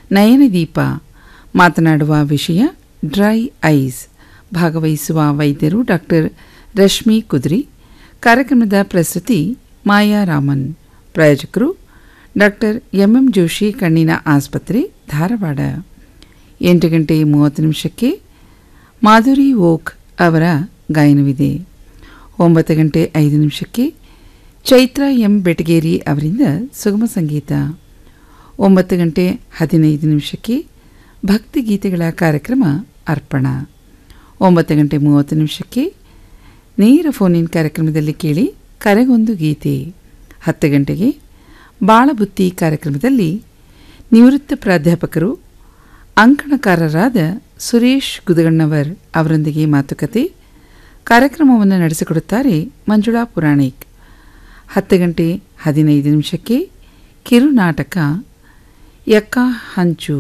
ನಯನದೀಪ ಮಾತನಾಡುವ ವಿಷಯ dry ice ಭಾಗವಹಿಸುವ ವೈದ್ಯರು ಡಾಕ್ಟರ್ ರಶ್ಮಿ ಕುದ್ರಿ ಕಾರ್ಯಕ್ರಮದ ಪ್ರಸ್ತುತಿ ಮಾಯಾ ರಾಮನ್ ಪ್ರಾಯೋಜಕರು ಡಾಕ್ಟರ್ ಎಂಎಂ ಜೋಶಿ ಕಣ್ಣಿನ ಆಸ್ಪತ್ರೆ ಧಾರವಾಡ ಎಂಟು ಗಂಟೆ ಮೂವತ್ತು ನಿಮಿಷಕ್ಕೆ ಮಾಧುರಿ ಓಕ್ ಅವರ ಗಾಯನವಿದೆ ಒಂಬತ್ತು ಗಂಟೆ ಐದು ನಿಮಿಷಕ್ಕೆ ಚೈತ್ರ ಎಂ ಬೆಟಗೇರಿ ಅವರಿಂದ ಸುಗಮ ಸಂಗೀತ ಒಂಬತ್ತು ಗಂಟೆ ಹದಿನೈದು ನಿಮಿಷಕ್ಕೆ ಭಕ್ತಿಗೀತೆಗಳ ಕಾರ್ಯಕ್ರಮ ಅರ್ಪಣ ಒಂಬತ್ತು ಗಂಟೆ ಮೂವತ್ತು ನಿಮಿಷಕ್ಕೆ ನೇರ ಫೋನಿನ್ ಕಾರ್ಯಕ್ರಮದಲ್ಲಿ ಕೇಳಿ ಕರೆಗೊಂದು ಗೀತೆ ಹತ್ತು ಗಂಟೆಗೆ ಬಾಳಬುತ್ತಿ ಕಾರ್ಯಕ್ರಮದಲ್ಲಿ ನಿವೃತ್ತ ಪ್ರಾಧ್ಯಾಪಕರು ಅಂಕಣಕಾರರಾದ ಸುರೇಶ್ ಗುದಗಣ್ಣವರ್ ಅವರೊಂದಿಗೆ ಮಾತುಕತೆ ಕಾರ್ಯಕ್ರಮವನ್ನು ನಡೆಸಿಕೊಡುತ್ತಾರೆ ಮಂಜುಳಾ ಪುರಾಣಿಕ್ ಹತ್ತು ಗಂಟೆ ಹದಿನೈದು ನಿಮಿಷಕ್ಕೆ ಕಿರುನಾಟಕ ಯಕ್ಕ ಹಂಚು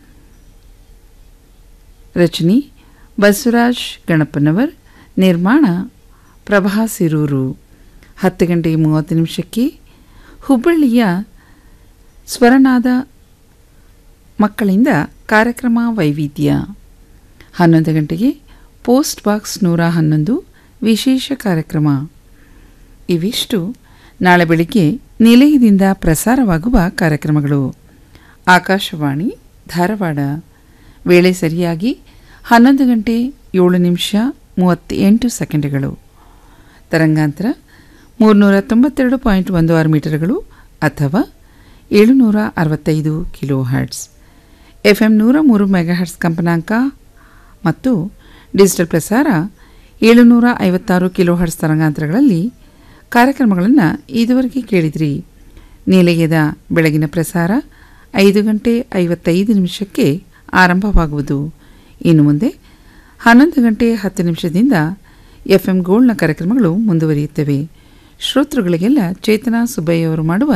ರಚನೆ ಬಸವರಾಜ್ ಗಣಪನವರ್ ನಿರ್ಮಾಣ ಪ್ರಭಾ ಸಿರೂರು ಹತ್ತು ಗಂಟೆ ಮೂವತ್ತು ನಿಮಿಷಕ್ಕೆ ಹುಬ್ಬಳ್ಳಿಯ ಸ್ವರನಾದ ಮಕ್ಕಳಿಂದ ಕಾರ್ಯಕ್ರಮ ವೈವಿಧ್ಯ ಹನ್ನೊಂದು ಗಂಟೆಗೆ ಪೋಸ್ಟ್ ಬಾಕ್ಸ್ ನೂರ ಹನ್ನೊಂದು ವಿಶೇಷ ಕಾರ್ಯಕ್ರಮ ಇವಿಷ್ಟು ನಾಳೆ ಬೆಳಿಗ್ಗೆ ನಿಲಯದಿಂದ ಪ್ರಸಾರವಾಗುವ ಕಾರ್ಯಕ್ರಮಗಳು ಆಕಾಶವಾಣಿ ಧಾರವಾಡ ವೇಳೆ ಸರಿಯಾಗಿ ಹನ್ನೊಂದು ಗಂಟೆ ಏಳು ನಿಮಿಷ ಮೂವತ್ತೆಂಟು ಸೆಕೆಂಡ್ಗಳು ತರಂಗಾಂತರ ಮೂರುನೂರ ತೊಂಬತ್ತೆರಡು ಪಾಯಿಂಟ್ ಒಂದು ಆರು ಮೀಟರ್ಗಳು ಅಥವಾ ಏಳುನೂರ ಅರವತ್ತೈದು ಕಿಲೋ ಹರ್ಟ್ಸ್ ಎಫ್ ಎಂ ನೂರ ಮೂರು ಮೆಗಾಹರ್ಟ್ಸ್ ಕಂಪನಾಂಕ ಮತ್ತು ಡಿಜಿಟಲ್ ಪ್ರಸಾರ ಏಳುನೂರ ಐವತ್ತಾರು ಕಿಲೋ ಹರ್ಟ್ಸ್ ತರಂಗಾಂತರಗಳಲ್ಲಿ ಕಾರ್ಯಕ್ರಮಗಳನ್ನು ಇದುವರೆಗೆ ಕೇಳಿದ್ರಿ ನಿಲಯದ ಬೆಳಗಿನ ಪ್ರಸಾರ ಐದು ಗಂಟೆ ಐವತ್ತೈದು ನಿಮಿಷಕ್ಕೆ ಆರಂಭವಾಗುವುದು ಇನ್ನು ಮುಂದೆ ಹನ್ನೊಂದು ಗಂಟೆ ಹತ್ತು ನಿಮಿಷದಿಂದ ಎಫ್ ಎಂ ಗೋಲ್ಡ್ನ ಕಾರ್ಯಕ್ರಮಗಳು ಮುಂದುವರಿಯುತ್ತವೆ ಶ್ರೋತೃಗಳಿಗೆಲ್ಲ ಚೇತನಾ ಸುಬ್ಬಯ್ಯ ಅವರು ಮಾಡುವ